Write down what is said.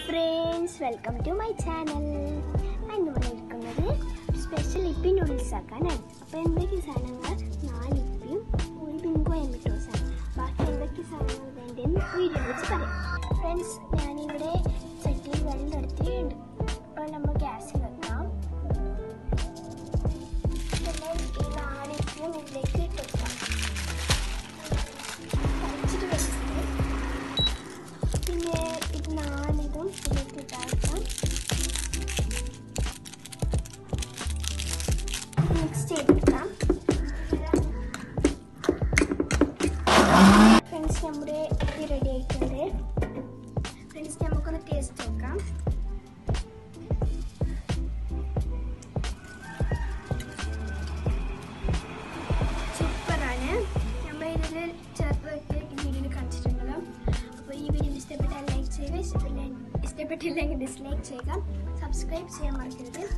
friends welcome to my channel ഇന്ന് വന്നിരിക്കുന്നത് special ഇപ്പി നൂഡിൽസ് ആക്കാനാണ് അപ്പോൾ എന്തൊക്കെ സാധനങ്ങൾ നാല് ഇപ്പിയും ഒരു ബിങ്കോ എമിറ്റോസാണ് ബാക്കി എന്തൊക്കെ സാധനങ്ങൾ വേണ്ടതെന്ന് വീഡിയോ വെച്ച് പറയാം ഫ്രണ്ട്സ് ഞാനിവിടെ ചട്ടിയിൽ വെള്ളം എടുത്തിട്ടുണ്ട് അപ്പോൾ നമ്മൾ ഗ്യാസിൽ വെക്കാം പിന്നെ ഈ നാല് ഇപ്പിയും ഇതിലേക്ക് ഇട്ട് വെക്കാം കഴിച്ചിട്ട് വെച്ചിട്ട് പിന്നെ ഇത് നാലിതും ഇതിലേക്ക് ഇട്ടാക്കാം മിക്സ് ചെയ്തെടുക്കാം ഫ്രണ്ട്സ് നമ്മുടെ ഇത് റെഡി ആയിട്ടുണ്ട് ഫ്രണ്ട്സ് നമുക്കൊന്ന് ടേസ്റ്റ് നോക്കാം സൂപ്പറാണ് നമ്മൾ ഇതിൽ ചേർത്ത് വീഡിയോയിൽ കാണിച്ചിട്ടുണ്ടല്ലോ അപ്പോൾ ഈ വീഡിയോ ഇഷ്ടപ്പെട്ടാൽ ലൈക്ക് ചെയ്യുക ഇഷ്ടപ്പെട്ടില്ല ഇഷ്ടപ്പെട്ടില്ലെങ്കിൽ ഡിസ്ലൈക്ക് ചെയ്യുക സബ്സ്ക്രൈബ് ചെയ്യാൻ മറക്കരുത്